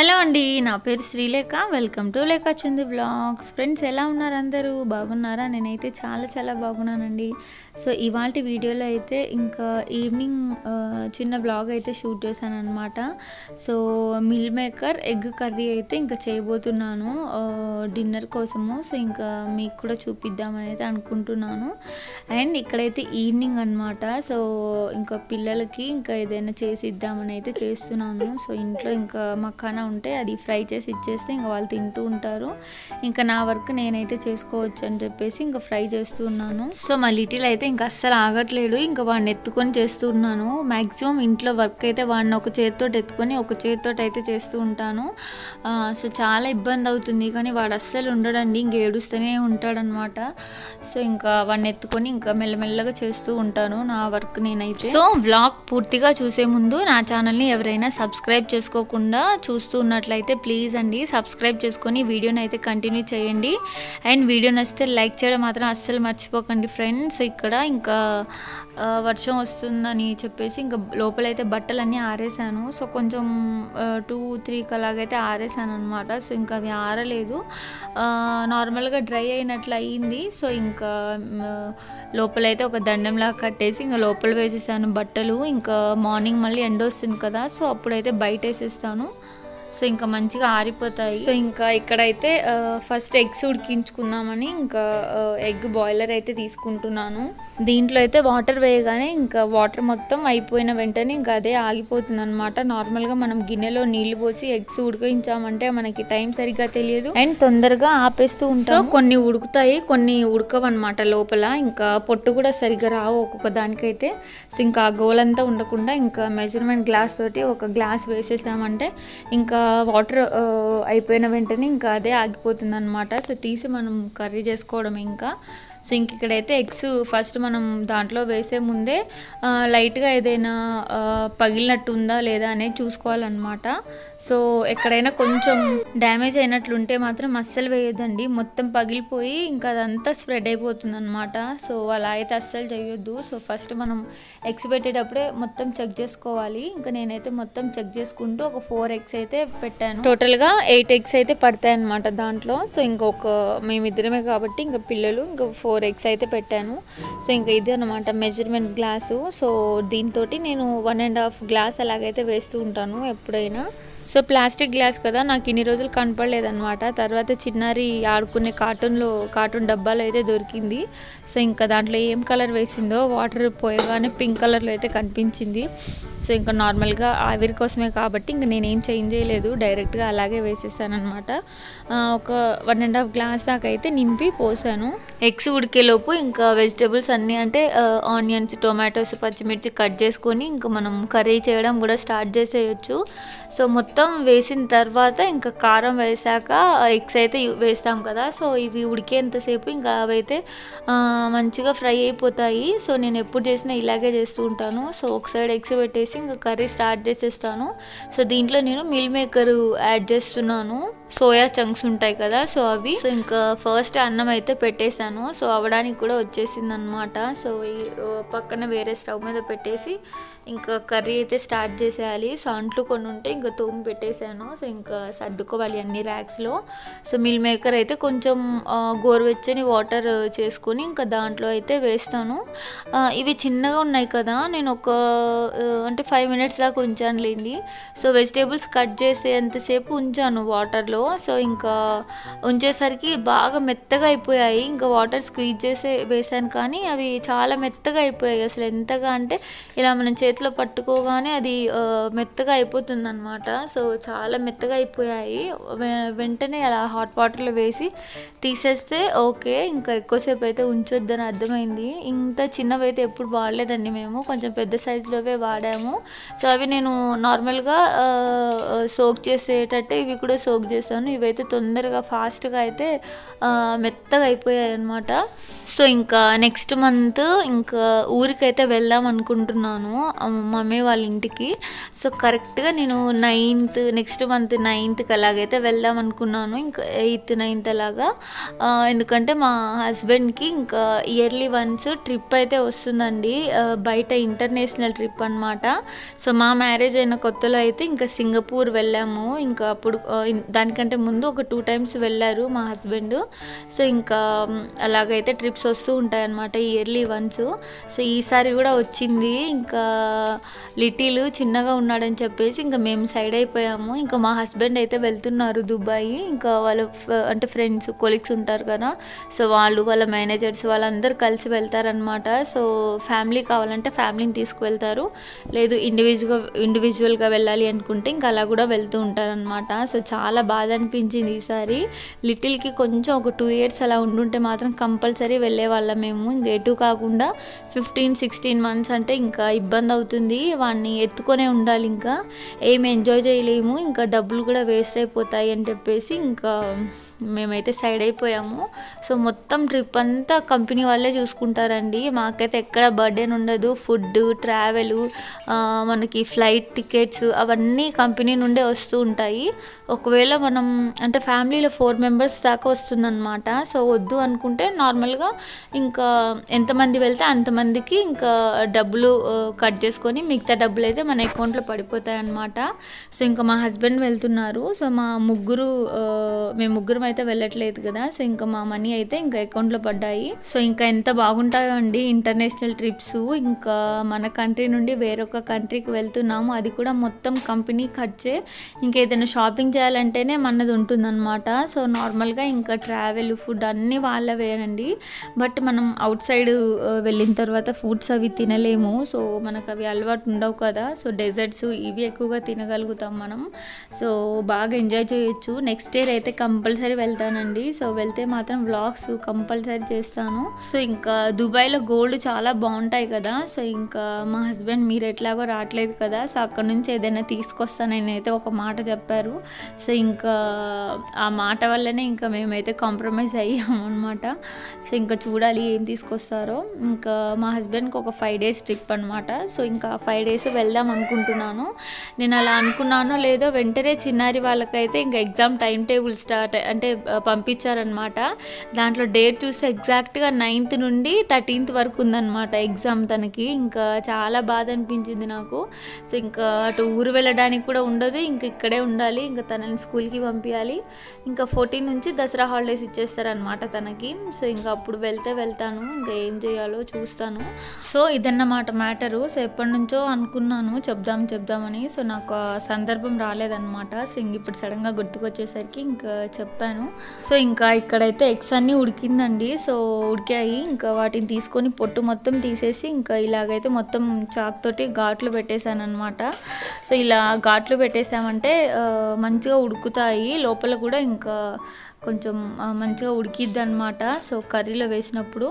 hello అండి నా పేరు శ్రీలేఖ వెల్కమ్ టు లేఖ చందు బ్లాగ్స్ ఫ్రెండ్స్ ఎలా ఉన్నారు అందరూ బాగున్నారా నేనైతే చాలా చాలా బాగున్నానండి సో ఇవాళ వీడియోలో అయితే ఇంకా ఈవినింగ్ ఆ, చిన్న బ్లాగ్ అయితే షూట్ చేశాను అనమాట so meal maker egg curry అయితే ఇంకా చేయబోతున్నాను డిన్నర్ కోసము సో ఇంకా మీకు కూడా చూపిద్దామని అయితే అనుకుంటున్నాను అండ్ ఇక్కడైతే ఈవినింగ్ అనమాట సో ఇంకా పిల్లలకి ఇంకా ఏదైనా చేసి ఇద్దామని అయితే చేస్తున్నాను సో ఇంట్లో ఇంకా మక్కానా ఉంటే అది ఫ్రై చేసి ఇచ్చేస్తే ఇంకా వాళ్ళు తింటూ ఉంటారు ఇంకా నా వర్క్ నేనైతే చేసుకోవచ్చు అని చెప్పేసి ఇంకా ఫ్రై చేస్తున్నాను సో మా లిటిల్ అయితే ఇంకా అస్సలు ఆగట్లేడు ఇంకా వాడిని ఎత్తుకొని చేస్తున్నాను మ్యాక్సిమం ఇంట్లో వర్క్ అయితే వాడిని ఒక చేతితో ఎత్తుకొని ఒక చేతితో అయితే చేస్తూ ఉంటాను ఆ, సో చాలా ఇబ్బంది అవుతుంది కానీ వాడు అస్సలు ఉండడండి ఇంక ఏడుస్తూనే ఉంటాడనమాట సో ఇంకా వాడిని ఎత్తుకొని ఇంకా మెల్లమెల్లగా చేస్తూ ఉంటాను నా వర్క్ నేనైతే సో వ్లాగ్ పూర్తిగా చూసే ముందు నా ఛానల్ని ఎవరైనా సబ్స్క్రైబ్ చేసుకోకుండా చూస్తూ ఉన్నట్లయితే ప్లీజ్ అండి సబ్స్క్రైబ్ చేసుకొని వీడియోని అయితే కంటిన్యూ చేయండి అండ్ వీడియో నచ్చితే లైక్ చేయడం మాత్రం అస్సలు మర్చిపోకండి ఫ్రెండ్స్ ఇక్కడ ఇంకా ఆ, వర్షం వస్తుందని చెప్పేసి ఇంకా లోపలైతే బట్టలన్నీ ఆరేసాను సో కొంచెం టూ త్రీకి అలాగైతే ఆరేసాను అనమాట సో ఇంకా అవి ఆరలేదు ఆ, నార్మల్గా డ్రై అయినట్లు అయ్యింది సో ఇంకా మ్, లోపలైతే ఒక దండంలా కట్టేసి ఇంకా లోపల వేసేసాను బట్టలు ఇంకా మార్నింగ్ మళ్ళీ ఎండ వస్తుంది కదా సో అప్పుడైతే బయట వేసేస్తాను సో ఇంకా మంచిగా ఆరిపోతాయి సో ఇంకా ఇక్కడైతే ఆ, ఫస్ట్ ఎగ్స్ ఉడికించుకుందామని ఇంకా ఆ, ఎగ్ బాయిలర్ అయితే తీసుకుంటున్నాను దీంట్లో అయితే వాటర్ వేయగానే ఇంకా వాటర్ మొత్తం అయిపోయిన వెంటనే ఇంకా అదే ఆగిపోతుంది అనమాట నార్మల్గా మనం గిన్నెలో నీళ్లు పోసి ఎగ్స్ ఉడికించామంటే మనకి టైం సరిగ్గా తెలియదు అండ్ తొందరగా ఆపేస్తూ ఉంటాం సో కొన్ని ఉడుకుతాయి కొన్ని ఉడకవు అనమాట లోపల ఇంకా పొట్టు కూడా సరిగ్గా రావు ఒక్కొక్క దానికైతే సో ఇంకా ఆ గోలంతా ఉండకుండా ఇంకా మెజర్మెంట్ గ్లాస్ తోటి ఒక గ్లాస్ వేసేసామంటే ఇంకా వాటర్ అయిపోయిన వెంటనే ఇంకా అదే ఆగిపోతుంది అనమాట సో తీసి మనం కర్రీ చేసుకోవడం ఇంకా సో ఇంక ఇక్కడైతే ఎగ్స్ ఫస్ట్ మనం దాంట్లో వేసే ముందే ఆ, లైట్గా ఏదైనా ఆ, పగిలినట్టు ఉందా లేదా అనేది చూసుకోవాలన్నమాట సో ఎక్కడైనా కొంచెం డ్యామేజ్ అయినట్లుంటే మాత్రం అస్సలు వేయొద్దండి మొత్తం పగిలిపోయి ఇంకా అదంతా స్ప్రెడ్ అయిపోతుంది అనమాట సో అలా అయితే అస్సలు చేయొద్దు సో ఫస్ట్ మనం ఎగ్స్ పెట్టేటప్పుడే మొత్తం చెక్ చేసుకోవాలి ఇంకా నేనైతే మొత్తం చెక్ చేసుకుంటూ ఒక ఫోర్ ఎగ్స్ అయితే పెట్టాను టోటల్గా ఎయిట్ ఎగ్స్ అయితే పడతాయి అనమాట దాంట్లో సో ఇంకొక మేమిద్దరమే కాబట్టి ఇంకా పిల్లలు ఇంకా ఫోర్ ఎగ్స్ అయితే పెట్టాను సో ఇంకా ఇది అనమాట మెజర్మెంట్ గ్లాసు సో దీంతో నేను వన్ అండ్ హాఫ్ గ్లాస్ అలాగైతే వేస్తూ ఉంటాను ఎప్పుడైనా సో ప్లాస్టిక్ గ్లాస్ కదా నాకు ఇన్ని రోజులు కనపడలేదన్నమాట తర్వాత చిన్నారి ఆడుకునే కార్టూన్లో కార్టూన్ డబ్బాలో అయితే దొరికింది సో ఇంకా దాంట్లో ఏం కలర్ వేసిందో వాటర్ పోయగానే పింక్ కలర్లో అయితే కనిపించింది సో ఇంకా నార్మల్గా ఆవిరి కోసమే కాబట్టి ఇంకా నేనేం చేంజ్ చేయలేదు డైరెక్ట్గా అలాగే వేసేసాను అనమాట ఒక వన్ అండ్ హాఫ్ గ్లాస్ దాకా అయితే నింపి పోసాను ఎగ్స్ ఉడికేలోపు ఇంకా వెజిటేబుల్స్ అన్నీ అంటే ఆనియన్స్ టొమాటోస్ పచ్చిమిర్చి కట్ చేసుకొని ఇంకా మనం కర్రీ చేయడం కూడా స్టార్ట్ చేసేయచ్చు సో మొత్తం వేసిన తర్వాత ఇంకా కారం వేసాక ఎగ్స్ అయితే యు- వేస్తాం కదా సో ఇవి ఉడికేంతసేపు ఇంకా అవైతే ఆ, మంచిగా ఫ్రై అయిపోతాయి సో నేను ఎప్పుడు చేసినా ఇలాగే చేస్తూ ఉంటాను సో ఒక సైడ్ ఎగ్స్ పెట్టేసి ఇంకా కర్రీ స్టార్ట్ చేసేస్తాను సో దీంట్లో నేను మిల్ మేకర్ యాడ్ చేస్తున్నాను సోయా చంక్స్ ఉంటాయి కదా సో అవి సో ఇంకా ఫస్ట్ అన్నం అయితే పెట్టేశాను సో అవడానికి కూడా వచ్చేసింది అనమాట సో ఈ ఓ, పక్కన వేరే స్టవ్ మీద పెట్టేసి ఇంకా కర్రీ అయితే స్టార్ట్ చేసేయాలి సో అంట్లు కొన్ని ఉంటే ఇంకా తోమి పెట్టేశాను సో ఇంకా సర్దుకోవాలి అన్ని ర్యాక్స్లో సో మిల్ మేకర్ అయితే కొంచెం ఆ, గోరువెచ్చని వాటర్ చేసుకొని ఇంకా దాంట్లో అయితే వేస్తాను ఆ, ఇవి చిన్నగా ఉన్నాయి కదా నేను ఒక ఆ, అంటే ఫైవ్ మినిట్స్ దాకా ఉంచాను లేండి సో వెజిటేబుల్స్ కట్ చేసేంతసేపు ఉంచాను వాటర్లో సో ఇంకా ఉంచేసరికి బాగా మెత్తగా అయిపోయాయి ఇంకా వాటర్ స్క్వీజ్ చేసే వేసాను కానీ అవి చాలా మెత్తగా అయిపోయాయి అసలు ఎంతగా అంటే ఇలా మనం చేతిలో పట్టుకోగానే అది ఆ, మెత్తగా అయిపోతుంది అనమాట సో చాలా మెత్తగా అయిపోయాయి వె- వెంటనే అలా హాట్ వాటర్లో వేసి తీసేస్తే ఓకే ఇంకా ఎక్కువసేపు అయితే ఉంచొద్దని అర్థమైంది ఇంత చిన్నవి అయితే ఎప్పుడు వాడలేదండి మేము కొంచెం పెద్ద సైజులోవే వాడాము సో అవి నేను నార్మల్గా సోక్ చేసేటట్టే ఇవి కూడా సోక్ చేసి చేశాను ఇవైతే తొందరగా ఫాస్ట్గా అయితే ఆ, మెత్తగా అయిపోయాయి అనమాట సో ఇంకా నెక్స్ట్ మంత్ ఇంకా ఊరికైతే వెళ్దాం అనుకుంటున్నాను ఆ, మమ్మీ వాళ్ళ ఇంటికి సో కరెక్ట్గా నేను నైన్త్ నెక్స్ట్ మంత్ నైన్త్కి అలాగైతే వెళ్దాం అనుకున్నాను ఇంకా ఎయిత్ నైన్త్ అలాగా ఆ, ఎందుకంటే మా హస్బెండ్కి ఇంకా ఇయర్లీ వన్స్ ట్రిప్ అయితే వస్తుందండి ఆ, బయట ఇంటర్నేషనల్ ట్రిప్ అనమాట సో మా మ్యారేజ్ అయిన కొత్తలో అయితే ఇంకా సింగపూర్ వెళ్ళాము ఇంకా అప్పుడు ఆ, ఇన్- దానికంటే ముందు ఒక టూ టైమ్స్ వెళ్ళారు మా హస్బెండ్ సో ఇంకా మ్, అలాగైతే ట్రిప్స్ వస్తూ ఉంటాయి అన్నమాట ఇయర్లీ వన్స్ సో ఈసారి కూడా వచ్చింది ఇంకా లిటిల్ చిన్నగా ఉన్నాడని చెప్పేసి ఇంకా మేము సైడ్ అయిపోయాము ఇంకా మా హస్బెండ్ అయితే వెళ్తున్నారు దుబాయ్ ఇంకా వాళ్ళ ఫ- అంటే ఫ్రెండ్స్ కొలీగ్స్ ఉంటారు కదా సో వాళ్ళు వాళ్ళ మేనేజర్స్ వాళ్ళందరూ కలిసి వెళ్తారనమాట సో ఫ్యామిలీ కావాలంటే ఫ్యామిలీని తీసుకువెళ్తారు లేదు ఇండివిజువల్ ఇండివిజువల్గా వెళ్ళాలి అనుకుంటే ఇంకా అలా కూడా వెళ్తూ ఉంటారనమాట సో చాలా బాధ అనిపించింది ఈసారి లిటిల్కి కొంచెం ఒక టూ ఇయర్స్ అలా ఉండుంటే మాత్రం కంపల్సరీ వెళ్ళే వాళ్ళం మేము ఇంకా ఎటు కాకుండా ఫిఫ్టీన్ సిక్స్టీన్ మంత్స్ అంటే ఇంకా ఇబ్బంది అవుతుంది వాడిని ఎత్తుకొనే ఉండాలి ఇంకా ఏం ఎంజాయ్ చేయలేము ఇంకా డబ్బులు కూడా వేస్ట్ అయిపోతాయి అని చెప్పేసి ఇంకా మేమైతే సైడ్ అయిపోయాము సో మొత్తం ట్రిప్ అంతా కంపెనీ వాళ్ళే చూసుకుంటారండి మాకైతే ఎక్కడ బర్త్డేన్ ఉండదు ఫుడ్ ట్రావెల్ మనకి ఫ్లైట్ టికెట్స్ అవన్నీ కంపెనీ నుండే వస్తూ ఉంటాయి ఒకవేళ మనం అంటే ఫ్యామిలీలో ఫోర్ మెంబర్స్ దాకా వస్తుందన్నమాట సో వద్దు అనుకుంటే నార్మల్గా ఇంకా ఎంతమంది వెళ్తే అంతమందికి ఇంకా డబ్బులు ఆ, కట్ చేసుకొని మిగతా డబ్బులు అయితే మన అకౌంట్లో పడిపోతాయి అన్నమాట సో ఇంకా మా హస్బెండ్ వెళ్తున్నారు సో మా ముగ్గురు ఆ, మేము ముగ్గురం అయితే వెళ్ళట్లేదు కదా సో ఇంకా మా మనీ అయితే ఇంకా అకౌంట్లో పడ్డాయి సో ఇంకా ఎంత బాగుంటాయో అండి ఇంటర్నేషనల్ ట్రిప్స్ ఇంకా మన కంట్రీ నుండి వేరొక కంట్రీకి వెళ్తున్నాము అది కూడా మొత్తం కంపెనీ ఖర్చే ఇంకా ఏదైనా షాపింగ్ చేయాలంటేనే మనది ఉంటుందన్నమాట సో నార్మల్గా ఇంకా ట్రావెల్ ఫుడ్ అన్నీ వాళ్ళవేనండి బట్ మనం అవుట్ సైడ్ వెళ్ళిన తర్వాత ఫుడ్స్ అవి తినలేము సో మనకు అవి అలవాటు ఉండవు కదా సో డెజర్ట్స్ ఇవి ఎక్కువగా తినగలుగుతాం మనం సో బాగా ఎంజాయ్ చేయొచ్చు నెక్స్ట్ ఇయర్ అయితే కంపల్సరీ వెళ్తానండి సో వెళ్తే మాత్రం వ్లాగ్స్ కంపల్సరీ చేస్తాను సో ఇంకా దుబాయ్లో గోల్డ్ చాలా బాగుంటాయి కదా సో ఇంకా మా హస్బెండ్ మీరు ఎట్లాగో రావట్లేదు కదా సో అక్కడ నుంచి ఏదైనా తీసుకొస్తానని అయితే ఒక మాట చెప్పారు సో ఇంకా ఆ మాట వల్లనే ఇంకా మేమైతే కాంప్రమైజ్ అయ్యాము అనమాట సో ఇంకా చూడాలి ఏం తీసుకొస్తారో ఇంకా మా హస్బెండ్కి ఒక ఫైవ్ డేస్ ట్రిప్ అనమాట సో ఇంకా ఫైవ్ డేస్ వెళ్దాం అనుకుంటున్నాను నేను అలా అనుకున్నానో లేదో వెంటనే చిన్నారి వాళ్ళకైతే ఇంకా ఎగ్జామ్ టైం టేబుల్ స్టార్ట్ అంటే ఆ, పంపించారనమాట దాంట్లో డేట్ చూస్తే ఎగ్జాక్ట్గా నైన్త్ నుండి థర్టీన్త్ వరకు ఉందన్నమాట ఎగ్జామ్ తనకి ఇంకా చాలా బాధ అనిపించింది నాకు సో ఇంకా అటు ఊరు వెళ్ళడానికి కూడా ఉండదు ఇంకా ఇక్కడే ఉండాలి ఇంకా తనని స్కూల్కి పంపించాలి ఇంకా ఫోర్టీన్ నుంచి దసరా హాలిడేస్ ఇచ్చేస్తారనమాట తనకి సో ఇంకా అప్పుడు వెళ్తే వెళ్తాను ఇంకా ఏం చేయాలో చూస్తాను సో ఇదన్నమాట మ్యాటరు సో ఎప్పటి నుంచో అనుకున్నాను చెప్దాం చెప్దామని సో నాకు ఆ సందర్భం రాలేదన్నమాట సో ఇంక ఇప్పుడు సడన్గా గుర్తుకొచ్చేసరికి ఇంకా చెప్పాను సో ఇంకా ఇక్కడైతే ఎగ్స్ అన్నీ ఉడికిందండి సో ఉడికాయి ఇంకా వాటిని తీసుకొని పొట్టు మొత్తం తీసేసి ఇంకా ఇలాగైతే మొత్తం చాక్ తోటి ఘాట్లు పెట్టేశాను అనమాట సో ఇలా ఘాట్లు పెట్టేసామంటే ఆ, మంచిగా ఉడుకుతాయి లోపల కూడా ఇంకా కొంచెం ఆ, మంచిగా ఉడికిద్ది అనమాట సో కర్రీలో వేసినప్పుడు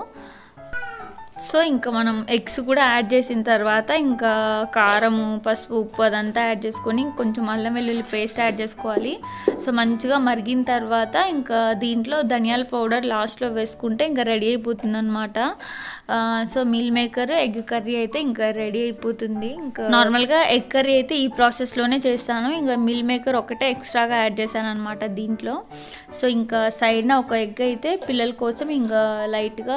సో ఇంకా మనం ఎగ్స్ కూడా యాడ్ చేసిన తర్వాత ఇంకా కారము పసుపు ఉప్పు అదంతా యాడ్ చేసుకొని కొంచెం అల్లం వెల్లుల్లి పేస్ట్ యాడ్ చేసుకోవాలి సో మంచిగా మరిగిన తర్వాత ఇంకా దీంట్లో ధనియాల పౌడర్ లాస్ట్లో వేసుకుంటే ఇంకా రెడీ అయిపోతుంది అనమాట so meal maker egg curry అయితే ఇంకా రెడీ అయిపోతుంది ఇంకా నార్మల్గా ఎగ్ కర్రీ అయితే ఈ ప్రాసెస్లోనే చేస్తాను ఇంకా మీల్ మేకర్ ఒకటే ఎక్స్ట్రాగా యాడ్ చేశాను అనమాట దీంట్లో సో ఇంకా సైడ్న ఒక ఎగ్ అయితే పిల్లల కోసం ఇంకా లైట్గా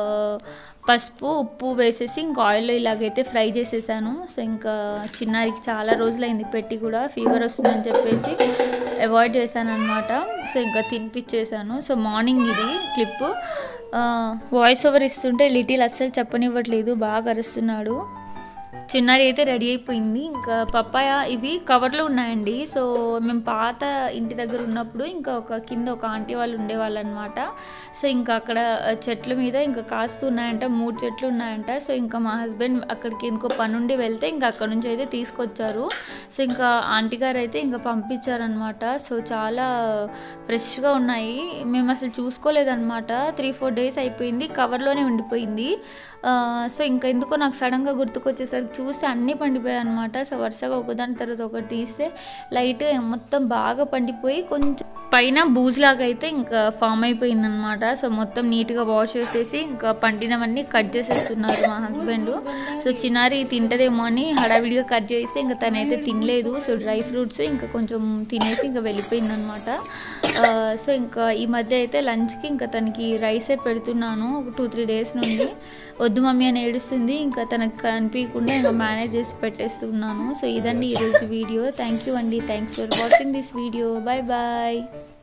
పసుపు ఉప్పు వేసేసి ఇంకా ఆయిల్లో ఇలాగైతే ఫ్రై చేసేసాను సో ఇంకా చిన్నారికి చాలా రోజులైంది పెట్టి కూడా ఫీవర్ వస్తుందని చెప్పేసి అవాయిడ్ చేశాను అనమాట సో ఇంకా తినిపించేసాను సో మార్నింగ్ ఇది క్లిప్ వాయిస్ ఓవర్ ఇస్తుంటే లిటిల్ అస్సలు చెప్పనివ్వట్లేదు బాగా అరుస్తున్నాడు చిన్నారి అయితే రెడీ అయిపోయింది ఇంకా పప్పాయ ఇవి కవర్లో ఉన్నాయండి సో మేము పాత ఇంటి దగ్గర ఉన్నప్పుడు ఇంకా ఒక కింద ఒక ఆంటీ వాళ్ళు ఉండేవాళ్ళు అనమాట సో ఇంకా అక్కడ చెట్ల మీద ఇంకా కాస్తూ ఉన్నాయంట మూడు చెట్లు ఉన్నాయంట సో ఇంకా మా హస్బెండ్ అక్కడికి ఇంకో పనుండి వెళ్తే ఇంకా అక్కడ నుంచి అయితే తీసుకొచ్చారు సో ఇంకా ఆంటీ గారు అయితే ఇంకా పంపించారనమాట సో చాలా ఫ్రెష్గా ఉన్నాయి మేము అసలు చూసుకోలేదన్నమాట త్రీ ఫోర్ డేస్ అయిపోయింది కవర్లోనే ఉండిపోయింది ఆ, సో ఇంకా ఎందుకో నాకు సడన్గా గుర్తుకొచ్చేసరికి చూస్తే అన్నీ పండిపోయాయి అనమాట సో వరుసగా ఒకదాని తర్వాత ఒకటి తీస్తే లైట్ మొత్తం బాగా పండిపోయి కొంచెం పైన బూజులాగా అయితే ఇంకా ఫామ్ అయిపోయింది అనమాట సో మొత్తం నీట్గా వాష్ చేసేసి ఇంకా పండినవన్నీ కట్ చేసేస్తున్నారు మా హస్బెండ్ సో చిన్నారి తింటదేమో అని హడావిడిగా కట్ చేస్తే ఇంకా తనైతే తినలేదు సో డ్రై ఫ్రూట్స్ ఇంకా కొంచెం తినేసి ఇంకా వెళ్ళిపోయింది అనమాట సో ఇంకా ఈ మధ్య అయితే లంచ్కి ఇంకా తనకి రైసే పెడుతున్నాను ఒక టూ త్రీ డేస్ నుండి వద్దు మమ్మీ అని ఏడుస్తుంది ఇంకా తనకు కనిపించకుండా ఇంకా మేనేజ్ చేసి పెట్టేస్తున్నాను సో ఇదండి ఈరోజు వీడియో థ్యాంక్ యూ అండి thanks for watching this video bye bye